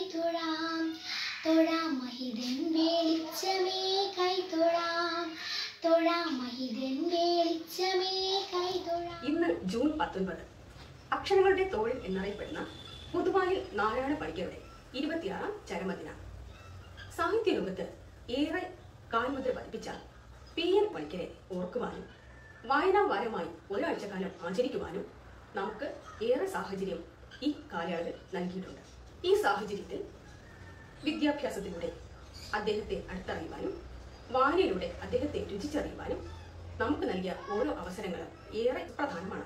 തൊഴാം തൊഴാം മഹിതൻ വെളിച്ചമേ കൈ തൊഴാം തൊഴാം മഹിതൻ വെളിച്ചമേ കൈ തൊഴാം ഇന്ന് ജൂൺ പത്തൊൻപത് അക്ഷരങ്ങളുടെ തോഴൻ എന്നറിയപ്പെടുന്ന പുതുവായിൽ നാരായണ പണിക്കരുടെ ഇരുപത്തിയാറാം ചരമദിനം സാഹിത്യ ലോകത്ത് ഏറെ കാൽമുദ്ര പതിപ്പിച്ച പി എൻ പണിക്കരെ ഓർക്കുവാനും വായനാ വാരമായി ഒരാഴ്ചക്കാലം ആചരിക്കുവാനും നമുക്ക് ഏറെ സാഹചര്യം ഈ കാലയളവിൽ നൽകിയിട്ടുണ്ട് ഈ സാഹചര്യത്തിൽ വിദ്യാഭ്യാസത്തിലൂടെ അദ്ദേഹത്തെ അടുത്തറിയുവാനും വായനയിലൂടെ അദ്ദേഹത്തെ രുചിച്ചറിയുവാനും നമുക്ക് നൽകിയ ഓരോ അവസരങ്ങളും ഏറെ പ്രധാനമാണ്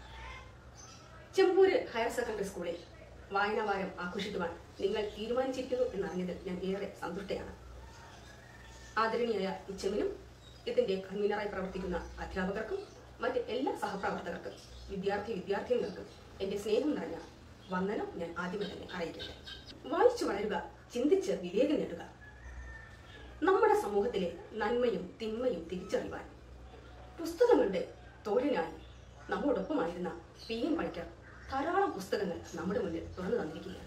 ചെമ്പൂര് ഹയർ സെക്കൻഡറി സ്കൂളിൽ വായനാവാരം ആഘോഷിക്കുവാൻ നിങ്ങൾ തീരുമാനിച്ചിരിക്കുന്നു എന്നറിഞ്ഞതിൽ ഞാൻ ഏറെ സന്തുഷ്ടയാണ് ആദരണീയായ ഇച്ചമിനും ഇതിന്റെ കൺവീനറായി പ്രവർത്തിക്കുന്ന അധ്യാപകർക്കും മറ്റ് എല്ലാ സഹപ്രവർത്തകർക്കും വിദ്യാർത്ഥി വിദ്യാർത്ഥിനികൾക്കും എന്റെ സ്നേഹം നിറഞ്ഞ വന്ദനം ഞാൻ ആദ്യമേ തന്നെ അറിയിക്കട്ടെ വായിച്ചു വളരുക ചിന്തിച്ച് വിവേകം നേടുക നമ്മുടെ സമൂഹത്തിലെ നന്മയും തിന്മയും തിരിച്ചറിയുവാൻ പുസ്തകങ്ങളുടെ തോഴനായി നമ്മോടൊപ്പമായിരുന്ന പി എൻ പണിക്കർ ധാരാളം പുസ്തകങ്ങൾ നമ്മുടെ മുന്നിൽ തുറന്നു തന്നിരിക്കുകയാണ്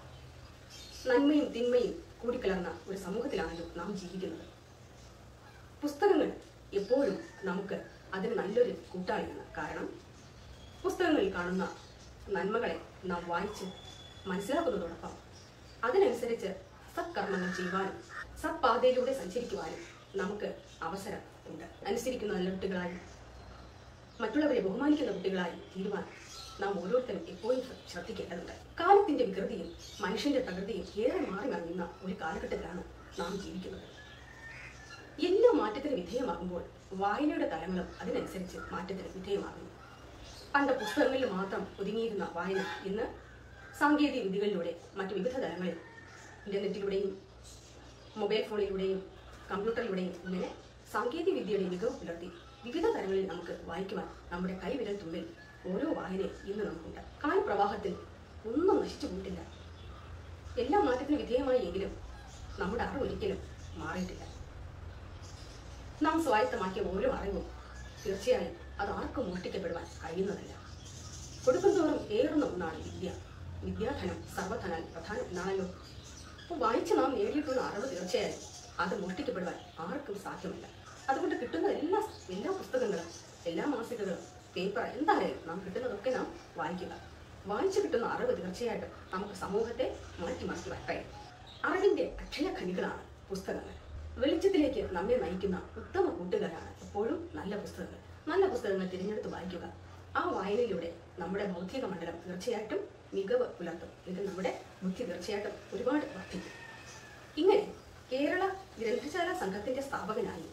നന്മയും തിന്മയും കൂടിക്കലർന്ന ഒരു സമൂഹത്തിലാണല്ലോ നാം ജീവിക്കുന്നത് പുസ്തകങ്ങൾ എപ്പോഴും നമുക്ക് അതിന് നല്ലൊരു കൂട്ടാളിയാണ് കാരണം പുസ്തകങ്ങളിൽ കാണുന്ന നന്മകളെ നാം വായിച്ച് മനസ്സിലാക്കുന്നതോടൊപ്പം അതിനനുസരിച്ച് സത്കർമ്മങ്ങൾ ചെയ്യുവാനും സത്പാതയിലൂടെ സഞ്ചരിക്കുവാനും നമുക്ക് അവസരം ഉണ്ട് അനുസരിക്കുന്ന നല്ല കുട്ടികളായി മറ്റുള്ളവരെ ബഹുമാനിക്കുന്ന കുട്ടികളായി തീരുവാൻ നാം ഓരോരുത്തരും എപ്പോഴും ശ്ര- ശ്രദ്ധിക്കേണ്ടതുണ്ട് കാലത്തിന്റെ വികൃതിയും മനുഷ്യന്റെ പ്രകൃതിയും ഏറെ മാറി മറിയുന്ന ഒരു കാലഘട്ടത്തിലാണ് നാം ജീവിക്കുന്നത് എല്ലാ മാറ്റത്തിന് വിധേയമാകുമ്പോൾ വായനയുടെ തലങ്ങളും അതിനനുസരിച്ച് മാറ്റത്തിന് വിധേയമാകുന്നു പണ്ട് പുസ്തകങ്ങളിൽ മാത്രം ഒതുങ്ങിയിരുന്ന വായന ഇന്ന് സാങ്കേതിക വിദ്യകളിലൂടെ മറ്റു വിവിധ തലങ്ങളിൽ ഇന്റർനെറ്റിലൂടെയും മൊബൈൽ ഫോണിലൂടെയും കമ്പ്യൂട്ടറിലൂടെയും ഇങ്ങനെ സാങ്കേതിക വിദ്യയുടെ മികവ് പുലർത്തി വിവിധ തലങ്ങളിൽ നമുക്ക് വായിക്കുവാൻ നമ്മുടെ കൈവിരൽ തുമ്പിൽ ഓരോ വായനയും ഇന്ന് നമുക്കുണ്ട് കാലപ്രവാഹത്തിൽ ഒന്നും നശിച്ചു പോയിട്ടില്ല എല്ലാ മാറ്റത്തിനും വിധേയമായി എങ്കിലും നമ്മുടെ അറിവ് ഒരിക്കലും മാറിയിട്ടില്ല നാം സ്വായത്തമാക്കിയ ഓരോ അറിവും തീർച്ചയായും അത് ആർക്കും മോഷ്ടിക്കപ്പെടുവാൻ കഴിയുന്നതല്ല കൊടുക്കുന്തോറും ഏറുന്ന ഒന്നാണ് വിദ്യ വിദ്യാധനം സർവധനാൽ പ്രധാനം എന്നാണല്ലോ അപ്പോൾ വായിച്ച് നാം നേടിയിട്ടുള്ള അറിവ് തീർച്ചയായും അത് മോഷ്ടിക്കപ്പെടുവാൻ ആർക്കും സാധ്യമല്ല അതുകൊണ്ട് കിട്ടുന്ന എല്ലാ എല്ലാ പുസ്തകങ്ങളും എല്ലാ മാസികകളും പേപ്പർ എന്തായാലും നാം കിട്ടുന്നതൊക്കെ നാം വായിക്കുക വായിച്ചു കിട്ടുന്ന അറിവ് തീർച്ചയായിട്ടും നമുക്ക് സമൂഹത്തെ മാറ്റിമറിക്കുവാൻ കഴിയും അറിവിന്റെ അക്ഷയ ഖനികളാണ് പുസ്തകങ്ങൾ വെളിച്ചത്തിലേക്ക് നമ്മെ നയിക്കുന്ന ഉത്തമ കൂട്ടുകാരാണ് എപ്പോഴും നല്ല പുസ്തകങ്ങൾ നല്ല പുസ്തകങ്ങൾ തിരഞ്ഞെടുത്ത് വായിക്കുക ആ വായനയിലൂടെ നമ്മുടെ ബൗദ്ധിക മണ്ഡലം തീർച്ചയായിട്ടും മികവ് പുലർത്തും ഇത് നമ്മുടെ ബുദ്ധി തീർച്ചയായിട്ടും ഒരുപാട് വർദ്ധിക്കും ഇങ്ങനെ കേരള ഗ്രന്ഥശാല സംഘത്തിന്റെ സ്ഥാപകനായി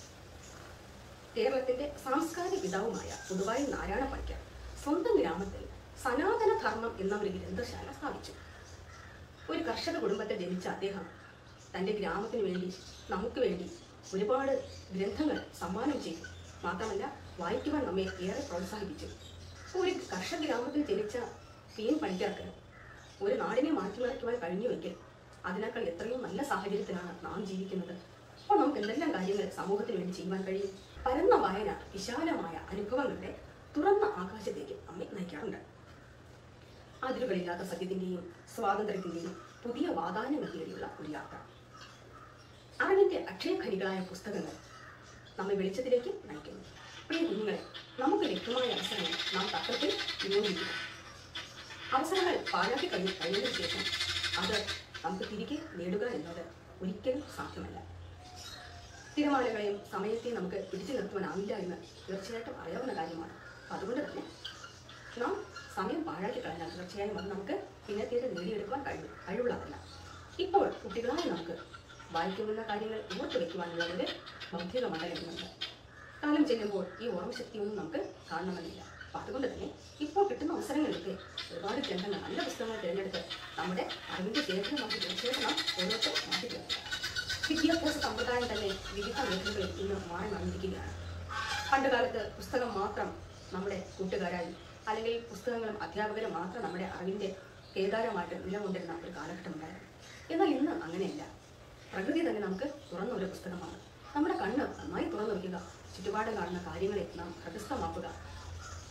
കേരളത്തിന്റെ സാംസ്കാരിക പിതാവുമായ പുതുവായി നാരായണ പണിക്കർ സ്വന്തം ഗ്രാമത്തിൽ സനാതന ധർമ്മം എന്ന ഒരു ഗ്രന്ഥശാല സ്ഥാപിച്ചു ഒരു കർഷക കുടുംബത്തിൽ ജനിച്ച അദ്ദേഹം തൻ്റെ ഗ്രാമത്തിന് വേണ്ടി നമുക്ക് വേണ്ടി ഒരുപാട് ഗ്രന്ഥങ്ങൾ സമ്മാനം ചെയ്തു മാത്രമല്ല വായിക്കുവാൻ നമ്മെ ഏറെ പ്രോത്സാഹിപ്പിച്ചു അപ്പോൾ ഒരു കർഷക ഗ്രാമത്തിൽ ജനിച്ച പി എൻ പണിക്കർക്ക് ഒരു നാടിനെ മാറ്റിമറിക്കുവാൻ കഴിഞ്ഞുവെങ്കിൽ അതിനേക്കാൾ എത്രയോ നല്ല സാഹചര്യത്തിലാണ് നാം ജീവിക്കുന്നത് അപ്പോൾ നമുക്ക് എന്തെല്ലാം കാര്യങ്ങൾ സമൂഹത്തിന് വേണ്ടി ചെയ്യുവാൻ കഴിയും പരന്ന വായന വിശാലമായ അനുഭവങ്ങളുടെ തുറന്ന ആകാശത്തേക്ക് നമ്മെ നയിക്കാറുണ്ട് അതിരുകളില്ലാത്ത സത്യത്തിന്റെയും സ്വാതന്ത്ര്യത്തിന്റെയും പുതിയ വാതായനങ്ങൾ തേടിയുള്ള ഒരു യാത്ര അറിവിന്റെ അക്ഷയഖനികളായ പുസ്തകങ്ങൾ നമ്മെ വെളിച്ചത്തിലേക്ക് നയിക്കുന്നു പ്രിയ കുഞ്ഞുങ്ങളെ നമുക്ക് ലഭ്യമായ അവസരങ്ങൾ നാം തത്രത്തിൽ വിനിയോഗിക്കുക അവസരങ്ങൾ പാഴാക്കി കഴിഞ്ഞ് കഴിഞ്ഞതിന് ശേഷം അത് നമുക്ക് തിരികെ നേടുക എന്നത് ഒരിക്കലും സാധ്യമല്ല തിരമാലകളെയും സമയത്തെയും നമുക്ക് പിടിച്ചു നിർത്തുവാനാവില്ല എന്ന് തീർച്ചയായിട്ടും അറിയാവുന്ന കാര്യമാണ് അപ്പം അതുകൊണ്ട് തന്നെ നാം സമയം പാഴാക്കി കളഞ്ഞാൽ തീർച്ചയായും അത് നമുക്ക് പിന്നത്തേത് നേടിയെടുക്കുവാൻ കഴിവ് കഴിവുള്ളതല്ല ഇപ്പോൾ കുട്ടികളായ നമുക്ക് വായിക്കുന്ന കാര്യങ്ങൾ ഓർത്തു വയ്ക്കുവാനുള്ള ഒരു ബൗദ്ധിക മണ്ഡലമുണ്ട് കാലം ചെല്ലുമ്പോൾ ഈ ഓർമ്മശക്തിയൊന്നും നമുക്ക് കാണണമെന്നില്ല അപ്പം അതുകൊണ്ട് തന്നെ ഇപ്പോൾ കിട്ടുന്ന അവസരങ്ങളിലൊക്കെ ഒരുപാട് ഗ്രന്ഥങ്ങൾ നല്ല പുസ്തകങ്ങൾ തിരഞ്ഞെടുത്ത് നമ്മുടെ അറിവിൻ്റെ ശേഖരം നമുക്ക് തീർച്ചയായിട്ടും നാം ഓരോരുത്തർ മാറ്റിത്തീർക്കുക വിദ്യാഭ്യാസ സമ്പ്രദായം തന്നെ വിവിധ മേഖലകളിൽ ഇന്ന് മാറി മറിഞ്ഞിരിക്കുകയാണ് പണ്ട് കാലത്ത് പുസ്തകം മാത്രം നമ്മുടെ കൂട്ടുകാരായി അല്ലെങ്കിൽ പുസ്തകങ്ങളും അധ്യാപകരും മാത്രം നമ്മുടെ അറിവിന്റെ കേദാരമായിട്ട് നിലകൊണ്ടിരുന്ന ഒരു കാലഘട്ടം ഉണ്ടായിരുന്നു എന്നാൽ ഇന്ന് അങ്ങനെയല്ല പ്രകൃതി തന്നെ നമുക്ക് തുറന്ന ഒരു പുസ്തകമാണ് നമ്മുടെ കണ്ണ് നന്നായി തുറന്നു വയ്ക്കുക ചുറ്റുപാടും കാണുന്ന കാര്യങ്ങളെ നാം ഹൃദയസ്ഥമാക്കുക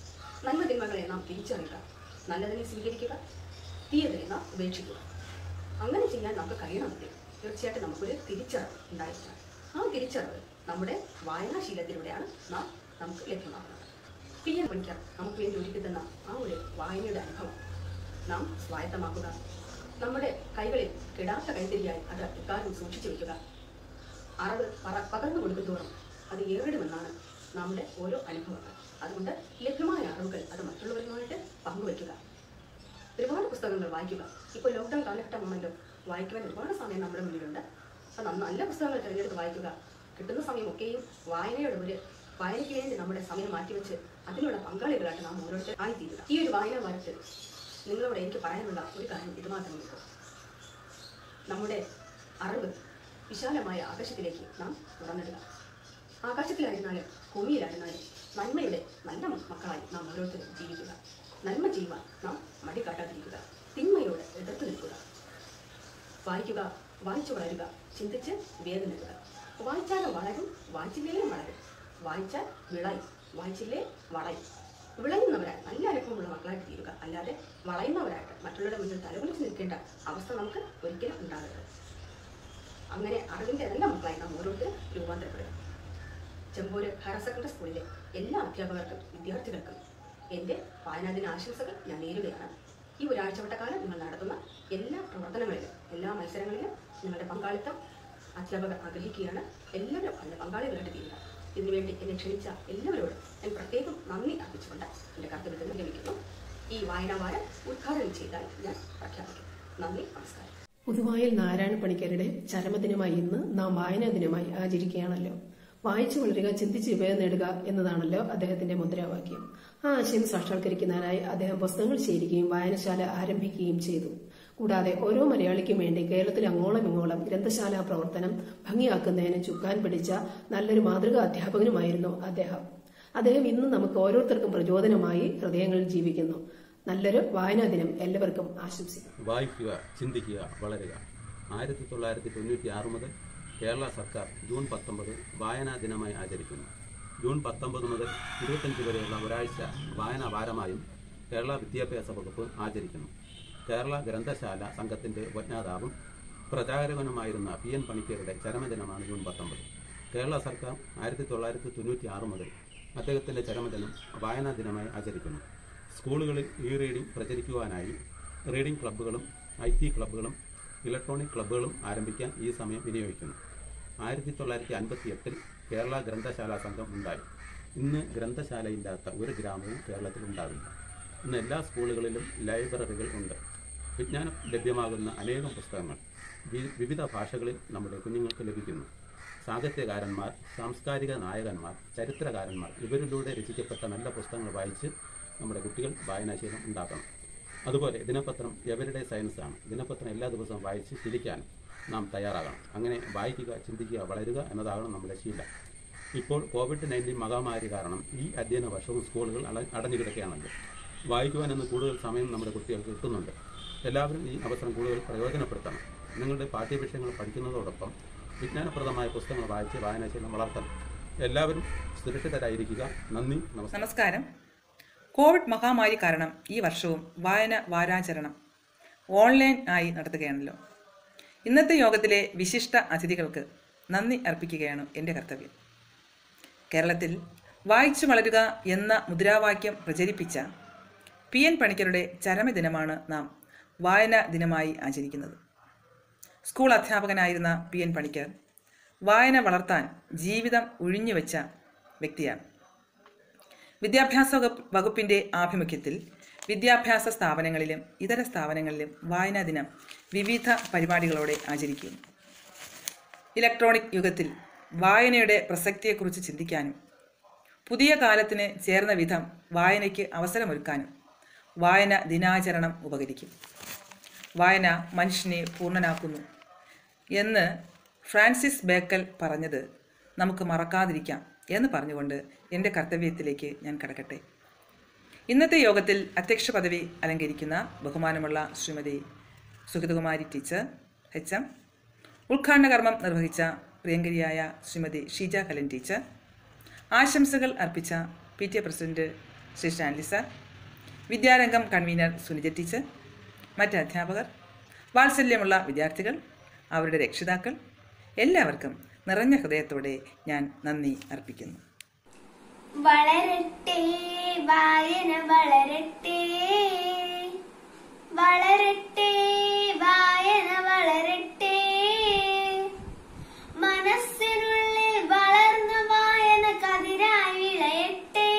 നന്മ തിന്മകളെ നാം തിരിച്ചറിയുക നല്ലതിനെ സ്വീകരിക്കുക തീയതിനെ നാം ഉപേക്ഷിക്കുക അങ്ങനെ ചെയ്യാൻ നമുക്ക് കഴിയണമെങ്കിൽ തീർച്ചയായിട്ടും നമുക്കൊരു തിരിച്ചറിവ് ഉണ്ടായിരിക്കണം ആ തിരിച്ചറിവ് നമ്മുടെ വായനാശീലത്തിലൂടെയാണ് നാം നമുക്ക് ലഭ്യമാകുന്നത് പി എൻ പണിക്കർ നമുക്ക് വേണ്ടി ഒരുക്കി തന്ന ആ ഒരു വായനയുടെ അനുഭവം നാം സ്വായത്തമാക്കുക നമ്മുടെ കൈകളിൽ കിടാത്ത കൈത്തിരിയായി അത് എക്കാലം സൂക്ഷിച്ചു വയ്ക്കുക അറിവ് പറ പകർന്നു കൊടുക്കുന്തോറും അത് ഏറിടുമെന്നാണ് നമ്മുടെ ഓരോ അനുഭവങ്ങൾ അതുകൊണ്ട് ലഭ്യമായ അറിവുകൾ അത് മറ്റുള്ളവരുമായിട്ട് പങ്കുവയ്ക്കുക ഒരുപാട് പുസ്തകങ്ങൾ വായിക്കുക ഇപ്പോൾ ലോക്ക്ഡൗൺ കാലഘട്ടമാണല്ലോ വായിക്കുവാൻ ഒരുപാട് സമയം നമ്മുടെ മുന്നിലുണ്ട് അപ്പോൾ നന്ന- നല്ല പുസ്തകങ്ങൾ തിരഞ്ഞെടുത്ത് വായിക്കുക കിട്ടുന്ന സമയമൊക്കെയും വായനയുടെ ഒരു വായനയ്ക്ക് വേണ്ടി നമ്മുടെ സമയം മാറ്റിവെച്ച് അതിനുള്ള പങ്കാളികളായിട്ട് നാം ഓരോരുത്തർ ആയിത്തീരുക ഈ ഒരു വായനാ വാരത്തിൽ നിങ്ങളോട് എനിക്ക് പറയാനുള്ള ഒരു കാര്യം ഇത് മാത്രമേ ഉള്ളൂ നമ്മുടെ അറിവ് വിശാലമായ ആകാശത്തിലേക്ക് നാം തുറന്നിടുക ആകാശത്തിലായിരുന്നാലും ഭൂമിയിലായിരുന്നാലും നന്മയുടെ നല്ല മക്കളായി നാം ഓരോരുത്തരും ജീവിക്കുക നന്മ ചെയ്യുവാൻ നാം മടി കാട്ടാതിരിക്കുക തിന്മയോട് എതിർത്ത് നിൽക്കുക വായിക്കുക വായിച്ചു വളരുക ചിന്തിച്ച് വേദനിക്കുക വായിച്ചാലും വളരും വായിച്ചില്ലേലും വളരും വായിച്ചാൽ വിളയും വായിച്ചില്ലേ വളയും വിളയുന്നവരായി നല്ല അനുഭവമുള്ള മക്കളായിട്ട് തീരുക അല്ലാതെ വളയുന്നവരായിട്ട് മറ്റുള്ളവരുടെ മുന്നിൽ തലകുലിച്ച് നിൽക്കേണ്ട അവസ്ഥ നമുക്ക് ഒരിക്കലും ഉണ്ടാകരുത് അങ്ങനെ അറിവിന്റെ നല്ല മക്കളായി നാം ഓരോരുത്തരും രൂപാന്തരപ്പെടുക ചെമ്പൂര് ഹയർ സെക്കൻഡറി സ്കൂളിലെ എല്ലാ അധ്യാപകർക്കും വിദ്യാർത്ഥികൾക്കും എൻ്റെ വായനാദിന ആശംസകൾ ഞാൻ നേരുകയാണ് ഈ ഒരാഴ്ചവട്ടക്കാലം നിങ്ങൾ നടത്തുന്ന എല്ലാ പ്രവർത്തനങ്ങളിലും എല്ലാ മത്സരങ്ങളിലും നിങ്ങളുടെ പങ്കാളിത്തം അധ്യാപകർ ആഗ്രഹിക്കുകയാണ് എല്ലാവരും അതിൻ്റെ പങ്കാളികളായിട്ട് തീരുക ഇതിനുവേണ്ടി എന്നെ ക്ഷണിച്ച എല്ലാവരോടും ഞാൻ പ്രത്യേകം നന്ദി അർപ്പിച്ചുകൊണ്ട് എൻ്റെ കർത്തവ്യത്തിൽ നിർഗമിക്കുന്നു ഈ വായനാവാരം ഉദ്ഘാടനം ചെയ്താൽ ഞാൻ പ്രഖ്യാപിക്കും നന്ദി നമസ്കാരം പുതുവായിൽ നാരായണ പണിക്കരുടെ ചരമദിനമായി ഇന്ന് നാം വായനാ ദിനമായി ആചരിക്കുകയാണല്ലോ വായിച്ചു വളരുക ചിന്തിച്ച് വിവേകം നേടുക എന്നതാണല്ലോ അദ്ദേഹത്തിന്റെ മുദ്രാവാക്യം ആ ആശയം സാക്ഷാത്കരിക്കുന്നതിനായി അദ്ദേഹം പുസ്തകങ്ങൾ ശേഖരിക്കുകയും വായനശാല ആരംഭിക്കുകയും ചെയ്തു കൂടാതെ ഓരോ മലയാളിക്കും വേണ്ടി കേരളത്തിൽ അങ്ങോളം ഇങ്ങോളം ഗ്രന്ഥശാല പ്രവർത്തനം ഭംഗിയാക്കുന്നതിന് ചുക്കാൻ പിടിച്ച നല്ലൊരു മാതൃകാ അധ്യാപകനുമായിരുന്നു അദ്ദേഹം അദ്ദേഹം ഇന്ന് നമുക്ക് ഓരോരുത്തർക്കും പ്രചോദനമായി ഹൃദയങ്ങളിൽ ജീവിക്കുന്നു നല്ലൊരു വായനാ ദിനം എല്ലാവർക്കും ആശംസിക്കുന്നു വായിക്കുക ചിന്തിക്കുക വളരുക ആയിരത്തി തൊള്ളായിരത്തി തൊണ്ണൂറ്റി ആറ് മുതൽ കേരള സർക്കാർ ജൂൺ പത്തൊമ്പത് വായനാ ദിനമായി ആചരിക്കുന്നു ജൂൺ പത്തൊമ്പത് മുതൽ ഇരുപത്തഞ്ച് വരെയുള്ള ഒരാഴ്ച വായനാ വാരമായും കേരള വിദ്യാഭ്യാസ വകുപ്പ് ആചരിക്കുന്നു കേരള ഗ്രന്ഥശാല സംഘത്തിന്റെ ഉപജ്ഞാതാവും പ്രചാരകനുമായിരുന്ന പി എൻ പണിക്കരുടെ ചരമദിനമാണ് ജൂൺ പത്തൊമ്പത് കേരള സർക്കാർ ആയിരത്തി തൊള്ളായിരത്തി തൊണ്ണൂറ്റി ആറ് മുതൽ അദ്ദേഹത്തിന്റെ ചരമദിനം വായനാ ദിനമായി ആചരിക്കുന്നു സ്കൂളുകളിൽ ഇ റീഡിംഗ് പ്രചരിക്കുവാനായി റീഡിംഗ് ക്ലബ്ബുകളും ഐ ടി ക്ലബ്ബുകളും ഇലക്ട്രോണിക് ക്ലബ്ബുകളും ആരംഭിക്കാൻ ഈ സമയം വിനിയോഗിക്കുന്നു ആയിരത്തി തൊള്ളായിരത്തി അൻപത്തി എട്ടിൽ കേരള ഗ്രന്ഥശാല സംഘം ഉണ്ടായി ഇന്ന് ഗ്രന്ഥശാലയില്ലാത്ത ഒരു ഗ്രാമവും കേരളത്തിൽ ഉണ്ടാവില്ല ഇന്ന് എല്ലാ സ്കൂളുകളിലും ലൈബ്രറികൾ ഉണ്ട് വിജ്ഞാനം ലഭ്യമാകുന്ന അനേകം പുസ്തകങ്ങൾ വി- വിവിധ ഭാഷകളിൽ നമ്മുടെ കുഞ്ഞുങ്ങൾക്ക് ലഭിക്കുന്നു സാഹിത്യകാരന്മാർ സാംസ്കാരിക നായകന്മാർ ചരിത്രകാരന്മാർ ഇവരിലൂടെ രചിക്കപ്പെട്ട നല്ല പുസ്തകങ്ങൾ വായിച്ച് നമ്മുടെ കുട്ടികൾ വായനാശീലം ഉണ്ടാക്കണം അതുപോലെ ദിനപത്രം എവരുടെ സയൻസാണ് ദിനപത്രം എല്ലാ ദിവസവും വായിച്ച് ചിരിക്കാൻ നാം തയ്യാറാകണം അങ്ങനെ വായിക്കുക ചിന്തിക്കുക വളരുക എന്നതാകണം നമ്മുടെ ശീലം ഇപ്പോൾ കോവിഡ് നയൻറ്റീൻ മഹാമാരി കാരണം ഈ അധ്യയന വർഷവും സ്കൂളുകൾ അട- അടഞ്ഞു കിടക്കുകയാണല്ലോ വായിക്കുവാൻ ഇന്ന് കൂടുതൽ സമയം നമ്മുടെ കുട്ടികൾക്ക് കിട്ടുന്നുണ്ട് എല്ലാവരും ഈ അവസരം കൂടുതൽ പ്രയോജനപ്പെടുത്തണം നിങ്ങളുടെ പാഠ്യവിഷയങ്ങൾ പഠിക്കുന്നതോടൊപ്പം വിജ്ഞാനപ്രദമായ പുസ്തകങ്ങൾ വായിച്ച് വായനാശീലം വളർത്തണം എല്ലാവരും സുരക്ഷിതരായിരിക്കുക നന്ദി നമസ്കാരം നമസ്കാരം കോവിഡ് മഹാമാരി കാരണം ഈ വർഷവും വായന വാരാചരണം ഓൺലൈൻ ആയി നടത്തുകയാണല്ലോ ഇന്നത്തെ യോഗത്തിലെ വിശിഷ്ട അതിഥികൾക്ക് നന്ദി അർപ്പിക്കുകയാണ് എൻ്റെ കർത്തവ്യം കേരളത്തിൽ വായിച്ചു വളരുക എന്ന മുദ്രാവാക്യം പ്രചരിപ്പിച്ച പി എൻ പണിക്കരുടെ ചരമദിനമാണ് നാം വായനാ ദിനമായി ആചരിക്കുന്നത് സ്കൂൾ അധ്യാപകനായിരുന്ന പി എൻ പണിക്കർ വായന വളർത്താൻ ജീവിതം ഒഴിഞ്ഞുവെച്ച വ്യക്തിയാണ് വിദ്യാഭ്യാസ വകുപ്പ് വകുപ്പിൻ്റെ ആഭിമുഖ്യത്തിൽ വിദ്യാഭ്യാസ സ്ഥാപനങ്ങളിലും ഇതര സ്ഥാപനങ്ങളിലും വായനാ ദിനം വിവിധ പരിപാടികളോടെ ആചരിക്കുന്നു ഇലക്ട്രോണിക് യുഗത്തിൽ വായനയുടെ പ്രസക്തിയെക്കുറിച്ച് ചിന്തിക്കാനും പുതിയ കാലത്തിന് ചേർന്ന വിധം വായനയ്ക്ക് അവസരമൊരുക്കാനും വായന ദിനാചരണം ഉപകരിക്കും വായന മനുഷ്യനെ പൂർണ്ണനാക്കുന്നു എന്ന് ഫ്രാൻസിസ് ബേക്കൽ പറഞ്ഞത് നമുക്ക് മറക്കാതിരിക്കാം എന്ന് പറഞ്ഞുകൊണ്ട് എൻ്റെ കർത്തവ്യത്തിലേക്ക് ഞാൻ കടക്കട്ടെ ഇന്നത്തെ യോഗത്തിൽ അധ്യക്ഷ പദവി അലങ്കരിക്കുന്ന ബഹുമാനമുള്ള Shrimati Sugathakumari teacher H M ഉദ്ഘാടന കർമ്മം നിർവഹിച്ച പ്രിയങ്കരിയായ ശ്രീമതി ഷീജ കലൻ ടീച്ചർ ആശംസകൾ അർപ്പിച്ച P T A president Shri Stanley sir Vidyarangam convener Suneeja teacher മറ്റ് അധ്യാപകർ വാത്സല്യമുള്ള വിദ്യാർത്ഥികൾ അവരുടെ രക്ഷിതാക്കൾ എല്ലാവർക്കും നിറഞ്ഞ ഹൃദയത്തോടെ ഞാൻ നന്ദി അർപ്പിക്കുന്നു വളരട്ടെ വായന വളരട്ടെ വളരട്ടെ വായന വളരട്ടെ മനസ്സിനുള്ളിൽ വളർന്ന വായന കതിരായി വിളയട്ടെ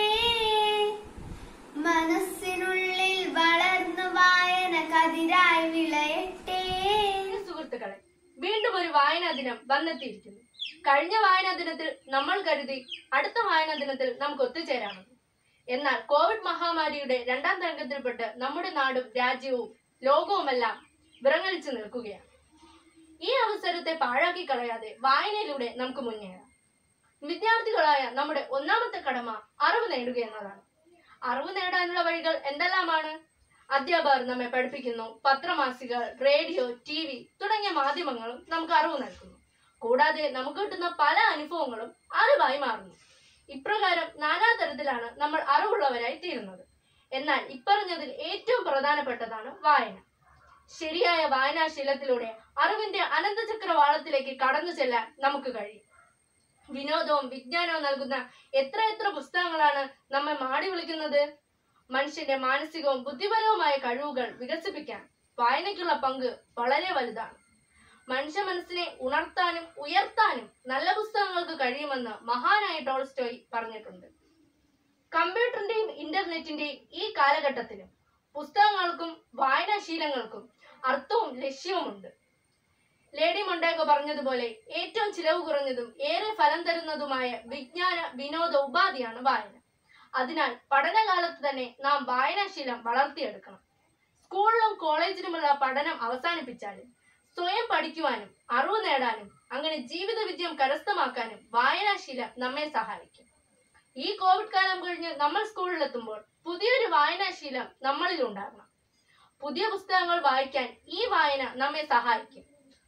മനസ്സിനുള്ളിൽ വളർന്ന വായന കതിരായി വിളയട്ടെ സുഹൃത്തുക്കളെ വീണ്ടും ഒരു വായനാ ദിനം വന്നെത്തിയിരിക്കുന്നു കഴിഞ്ഞ വായനാ ദിനത്തിൽ നമ്മൾ കരുതി അടുത്ത വായനാ ദിനത്തിൽ നമുക്ക് ഒത്തുചേരാമെന്ന് എന്നാൽ കോവിഡ് മഹാമാരിയുടെ രണ്ടാം തരംഗത്തിൽപ്പെട്ട് നമ്മുടെ നാടും രാജ്യവും ലോകവുമെല്ലാം വിറങ്ങലിച്ചു നിൽക്കുകയാണ് ഈ അവസരത്തെ പാഴാക്കി കളയാതെ വായനയിലൂടെ നമുക്ക് മുന്നേറാം വിദ്യാർത്ഥികളായ നമ്മുടെ ഒന്നാമത്തെ കടമ അറിവ് നേടുക എന്നതാണ് അറിവ് നേടാനുള്ള വഴികൾ എന്തെല്ലാമാണ് അധ്യാപകർ നമ്മെ പഠിപ്പിക്കുന്നു പത്രമാസികകൾ റേഡിയോ ടി വി തുടങ്ങിയ മാധ്യമങ്ങളും നമുക്ക് അറിവ് നൽകുന്നു കൂടാതെ നമുക്ക് കിട്ടുന്ന പല അനുഭവങ്ങളും അറിവായി മാറുന്നു ഇപ്രകാരം നാനാതരത്തിലാണ് നമ്മൾ അറിവുള്ളവരായി തീരുന്നത് എന്നാൽ ഇപ്പറഞ്ഞതിൽ ഏറ്റവും പ്രധാനപ്പെട്ടതാണ് വായന ശരിയായ വായനാശീലത്തിലൂടെ അറിവിന്റെ അനന്തചക്രവാളത്തിലേക്ക് കടന്നു ചെല്ലാൻ നമുക്ക് കഴിയും വിനോദവും വിജ്ഞാനവും നൽകുന്ന എത്ര എത്ര പുസ്തകങ്ങളാണ് നമ്മെ മാടി വിളിക്കുന്നത് മനുഷ്യന്റെ മാനസികവും ബുദ്ധിപരവുമായ കഴിവുകൾ വികസിപ്പിക്കാൻ വായനയ്ക്കുള്ള പങ്ക് വളരെ വലുതാണ് മനുഷ്യ മനസ്സിനെ ഉണർത്താനും ഉയർത്താനും നല്ല പുസ്തകങ്ങൾക്ക് കഴിയുമെന്ന് മഹാനായ ടോൾസ്റ്റോയ് പറഞ്ഞിട്ടുണ്ട് കമ്പ്യൂട്ടറിന്റെയും ഇന്റർനെറ്റിന്റെയും ഈ കാലഘട്ടത്തിലും പുസ്തകങ്ങൾക്കും വായനാശീലങ്ങൾക്കും അർത്ഥവും ലക്ഷ്യവുമുണ്ട് ലേഡി മൊണ്ടേഗോ പറഞ്ഞതുപോലെ ഏറ്റവും ചിലവ് കുറഞ്ഞതും ഏറെ ഫലം തരുന്നതുമായ വിജ്ഞാന വിനോദ ഉപാധിയാണ് വായന അതിനാൽ പഠനകാലത്ത് തന്നെ നാം വായനാശീലം വളർത്തിയെടുക്കണം സ്കൂളിലും കോളേജിലുമുള്ള പഠനം അവസാനിപ്പിച്ചാലും സ്വയം പഠിക്കുവാനും അറിവ് നേടാനും അങ്ങനെ ജീവിത വിജയം കരസ്ഥമാക്കാനും വായനാശീലം നമ്മെ സഹായിക്കും ഈ കോവിഡ് കാലം കഴിഞ്ഞ് നമ്മൾ സ്കൂളിലെത്തുമ്പോൾ പുതിയൊരു വായനാശീലം നമ്മളിൽ ഉണ്ടാകണം പുതിയ പുസ്തകങ്ങൾ വായിക്കാൻ ഈ വായന നമ്മെ സഹായിക്കും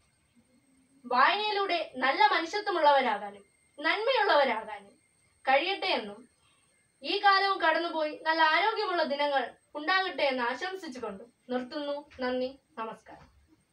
വായനയിലൂടെ നല്ല മനുഷ്യത്വമുള്ളവരാകാനും നന്മയുള്ളവരാകാനും കഴിയട്ടെ എന്നും ഈ കാലവും കടന്നുപോയി നല്ല ആരോഗ്യമുള്ള ദിനങ്ങൾ ഉണ്ടാകട്ടെ എന്ന് ആശംസിച്ചുകൊണ്ട് നിർത്തുന്നു നന്ദി നമസ്കാരം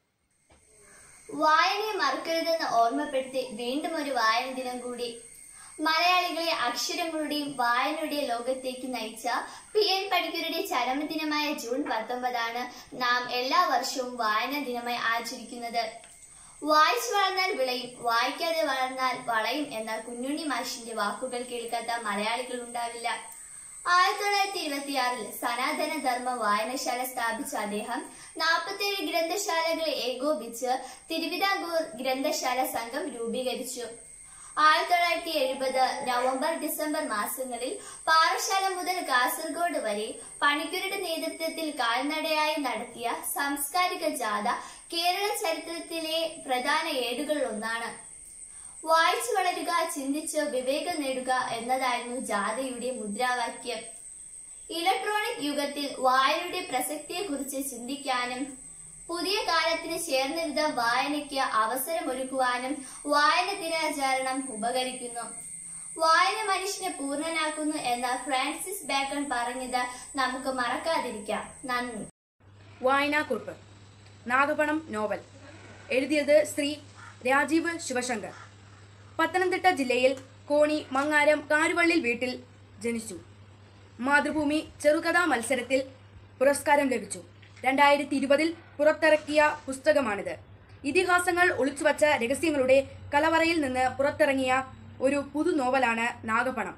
വായനയെ മറക്കരുതെന്ന് ഓർമ്മപ്പെടുത്തി വീണ്ടും ഒരു വായന ദിനം കൂടി മലയാളികളെ അക്ഷരങ്ങളുടെയും വായനയുടെയും ലോകത്തേക്ക് നയിച്ച പി എൻ പണിക്കരുടെ ചരമദിനമായ ജൂൺ പത്തൊമ്പതാണ് നാം എല്ലാ വർഷവും വായനാ ദിനമായി ആചരിക്കുന്നത് വായിച്ചു വളർന്നാൽ വിളയും വായിക്കാതെ വളർന്നാൽ വളയും എന്ന കുഞ്ഞുണ്ണി മാഷിന്റെ വാക്കുകൾ കേൾക്കാത്ത മലയാളികൾ ഉണ്ടാവില്ല ആയിരത്തി തൊള്ളായിരത്തി ഇരുപത്തിയാറിൽ സനാതന ധർമ്മ വായനശാല സ്ഥാപിച്ച അദ്ദേഹം നാൽപ്പത്തേഴ് ഗ്രന്ഥശാലകളെ ഏകോപിച്ച് തിരുവിതാംകൂർ ഗ്രന്ഥശാല സംഘം രൂപീകരിച്ചു ആയിരത്തി തൊള്ളായിരത്തി എഴുപത് നവംബർ ഡിസംബർ മാസങ്ങളിൽ പാറശാല മുതൽ കാസർഗോഡ് വരെ പണിക്കരുടെ നേതൃത്വത്തിൽ കാൽനടയായി നടത്തിയ സാംസ്കാരിക ജാഥ കേരള ചരിത്രത്തിലെ പ്രധാന ഏടുകളിൽ ഒന്നാണ് വായിച്ചു വളരുക ചിന്തിച്ച് വിവേകം നേടുക എന്നതായിരുന്നു ജാഥയുടെ മുദ്രാവാക്യം ഇലക്ട്രോണിക് യുഗത്തിൽ വായനയുടെ പ്രസക്തിയെക്കുറിച്ച് ചിന്തിക്കാനും പുതിയ കാലത്തിന് ചേർന്ന വിധം വായനയ്ക്ക് അവസരമൊരുക്കുവാനും വായന ദിനാചരണം ഉപകരിക്കുന്നു വായന മനുഷ്യനെ പൂർണ്ണനാക്കുന്നു എന്ന ഫ്രാൻസിസ് ബേക്കൺ പറഞ്ഞത് നമുക്ക് മറക്കാതിരിക്കാം നന്ദി വായനാക്കുറിപ്പ് നാഗപണം നോവൽ എഴുതിയത് ശ്രീ രാജീവ് ശിവശങ്കർ പത്തനംതിട്ട ജില്ലയിൽ കോണി മങ്ങാരം കാരുവള്ളിൽ വീട്ടിൽ ജനിച്ചു മാതൃഭൂമി ചെറുകഥാ മത്സരത്തിൽ പുരസ്കാരം ലഭിച്ചു രണ്ടായിരത്തി ഇരുപതിൽ പുറത്തിറക്കിയ പുസ്തകമാണിത് ഇതിഹാസങ്ങൾ ഒളിച്ചുവച്ച രഹസ്യങ്ങളുടെ കലവറയിൽ നിന്ന് പുറത്തിറങ്ങിയ ഒരു പുതു നോവലാണ് നാഗപണം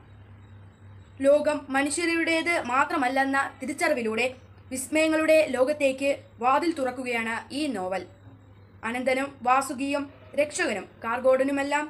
ലോകം മനുഷ്യരുടേത് മാത്രമല്ലെന്ന തിരിച്ചറിവിലൂടെ വിസ്മയങ്ങളുടെ ലോകത്തേക്ക് വാതിൽ തുറക്കുകയാണ് ഈ നോവൽ അനന്തനും വാസുകിയും രക്ഷകനും കാർഗോഡനുമെല്ലാം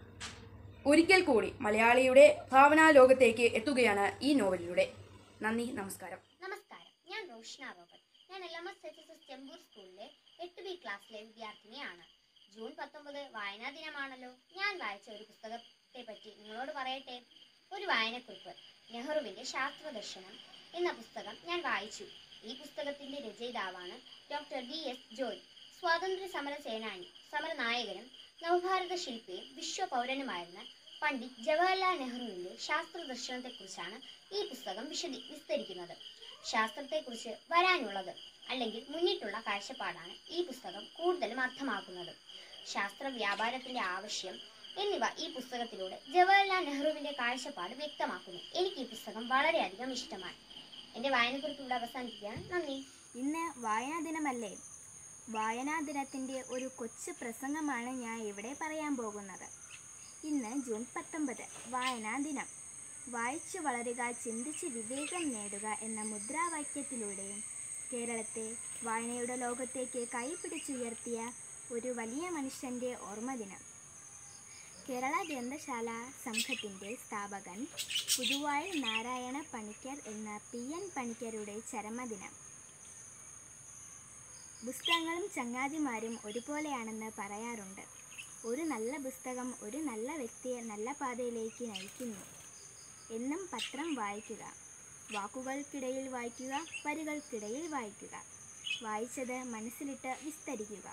ഒരിക്കൽ കൂടി മലയാളിയുടെ ഭാവനാ ലോകത്തേക്ക് എത്തുകയാണ് ഈ നോവലിലൂടെ നന്ദി നമസ്കാരം നമസ്കാരം ഞാൻ റോഷ്ന റോബർട്ട് ഞാൻ L M S H S S Chempur സ്കൂളിലെ എട്ട് ബി ക്ലാസ്സിലെ വിദ്യാർത്ഥിനിയാണ് ജൂൺ പത്തൊമ്പത് വായനാ ദിനമാണല്ലോ ഞാൻ വായിച്ച ഒരു പുസ്തകത്തെ പറ്റി നിങ്ങളോട് പറയട്ടെ ഒരു വായനക്കുറിപ്പ് നെഹ്റുവിന്റെ ശാസ്ത്രദർശനം എന്ന പുസ്തകം ഞാൻ വായിച്ചു ഈ പുസ്തകത്തിന്റെ രചയിതാവാണ് ഡോക്ടർ വി എസ് ജോയ് സ്വാതന്ത്ര്യ സമര സേനാനി സമരനായകനും നവഭാരത ശില്പിയും വിശ്വ പൗരനുമായിരുന്ന പണ്ഡിറ്റ് ജവഹർലാൽ നെഹ്റുവിന്റെ ശാസ്ത്രദർശനത്തെക്കുറിച്ചാണ് ഈ പുസ്തകം വിശദി വിസ്തരിക്കുന്നത് ശാസ്ത്രത്തെക്കുറിച്ച് വരാനുള്ളത് അല്ലെങ്കിൽ മുന്നിട്ടുള്ള കാഴ്ചപ്പാടാണ് ഈ പുസ്തകം കൂടുതലും അർത്ഥമാക്കുന്നത് ശാസ്ത്ര വ്യാപാരത്തിന്റെ ആവശ്യം എന്നിവ ഈ പുസ്തകത്തിലൂടെ ജവഹർലാൽ നെഹ്റുവിന്റെ കാഴ്ചപ്പാട് വ്യക്തമാക്കുന്നു എനിക്ക് ഈ പുസ്തകം വളരെയധികം ഇഷ്ടമായി എന്റെ വായനക്കുറിപ്പ് ഇവിടെ അവസാനിപ്പിക്കുകയാണ് നന്ദി ഇന്ന് വായനാ ദിനമല്ലേ വായനാ ദിനത്തിൻ്റെ ഒരു കൊച്ചു പ്രസംഗമാണ് ഞാൻ ഇവിടെ പറയാൻ പോകുന്നത് ഇന്ന് ജൂൺ പത്തൊമ്പത് വായനാ ദിനം വായിച്ചു വളരുക ചിന്തിച്ച് വിവേകം നേടുക എന്ന മുദ്രാവാക്യത്തിലൂടെയും കേരളത്തെ വായനയുടെ ലോകത്തേക്ക് കൈപിടിച്ചുയർത്തിയ ഒരു വലിയ മനുഷ്യൻ്റെ ഓർമ്മ ദിനം കേരള ഗ്രന്ഥശാല സംഘത്തിൻ്റെ സ്ഥാപകൻ പുതുവായി നാരായണ പണിക്കർ എന്ന പി എൻ പണിക്കരുടെ ചരമദിനം പുസ്തകങ്ങളും ചങ്ങാതിമാരും ഒരുപോലെയാണെന്ന് പറയാറുണ്ട് ഒരു നല്ല പുസ്തകം ഒരു നല്ല വ്യക്തിയെ നല്ല പാതയിലേക്ക് നയിക്കുന്നു എന്നും പത്രം വായിക്കുക വാക്കുകൾക്കിടയിൽ വായിക്കുക വരികൾക്കിടയിൽ വായിക്കുക വായിച്ചത് മനസ്സിലിട്ട് വിസ്തരിക്കുക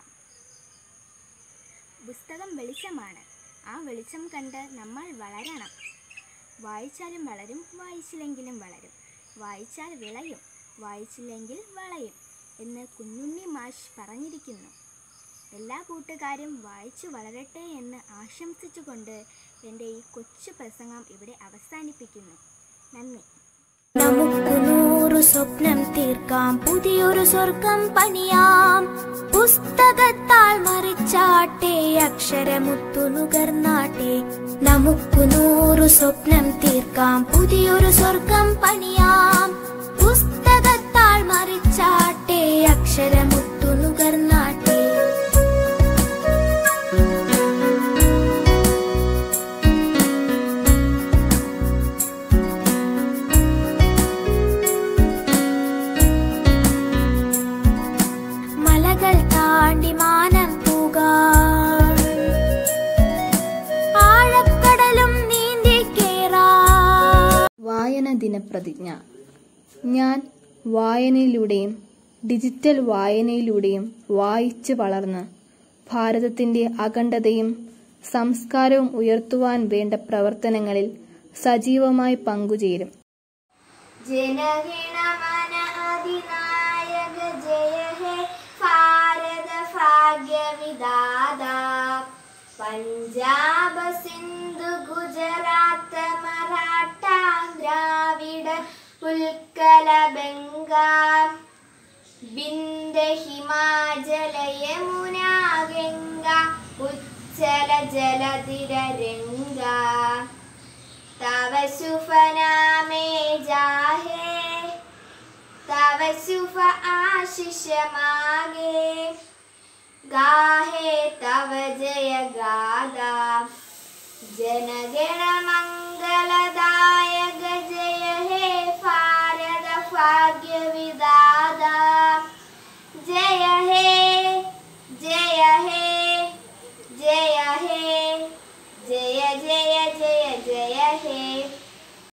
പുസ്തകം വെളിച്ചമാണ് ആ വെളിച്ചം കണ്ട് നമ്മൾ വളരണം വായിച്ചാലും വളരും വായിച്ചില്ലെങ്കിലും വളരും വായിച്ചാൽ വിളയും വായിച്ചില്ലെങ്കിൽ വളയും എന്ന് കുഞ്ഞുണ്ണി മാഷ് പറഞ്ഞിരിക്കുന്നു എല്ലാ കൂട്ടുകാരും വായിച്ചു വളരട്ടെ എന്ന് ആശംസിച്ചുകൊണ്ട് എൻ്റെ ഈ കൊച്ചു പ്രസംഗം ഇവിടെ അവസാനിപ്പിക്കുന്നു നന്ദി നമുക്ക് നൂറു സ്വപ്നം തീർക്കാം പുതിയൊരു സ്വർഗം പണിയാം പുസ്തകത്താൽ മറിച്ചാട്ടെ അക്ഷരമുത്തു നുകർന്നാട്ടെ നമുക്ക് നൂറു സ്വപ്നം തീർക്കാം പുതിയൊരു സ്വർഗം പണിയാം പുസ്തകത്താൽ മറിച്ചാട്ടെ അക്ഷരമുത്തു നുകർന്നാട്ടെ മലകൾ താണ്ടി മാനം പോകാം ആഴക്കടലും നീന്തി കേറാം വായന ദിനപ്രതിജ്ഞ ഞാൻ വായനയിലൂടെയും ഡിജിറ്റൽ വായനയിലൂടെയും വായിച്ചു വളർന്ന് ഭാരതത്തിന്റെ അഖണ്ഡതയും സംസ്കാരവും ഉയർത്തുവാൻ വേണ്ട പ്രവർത്തനങ്ങളിൽ സജീവമായി പങ്കുചേരും जनगणमन अधिनायक जय हे भारत भाग्य विदाता പഞ്ചാബ് സിന്ധു ഗുജറാത്ത് മറാഠ ദ്രാവിഡ ഉൽക്കല ബംഗാൾ ബിന്ദ ഹിമാചല യമുന ഗംഗ ഉജ്ജല ജലധിര രംഗ तव शुभ नामे जाहे तव शुभ आशीष मागे गाहे तव जय गादा जनगण मंगल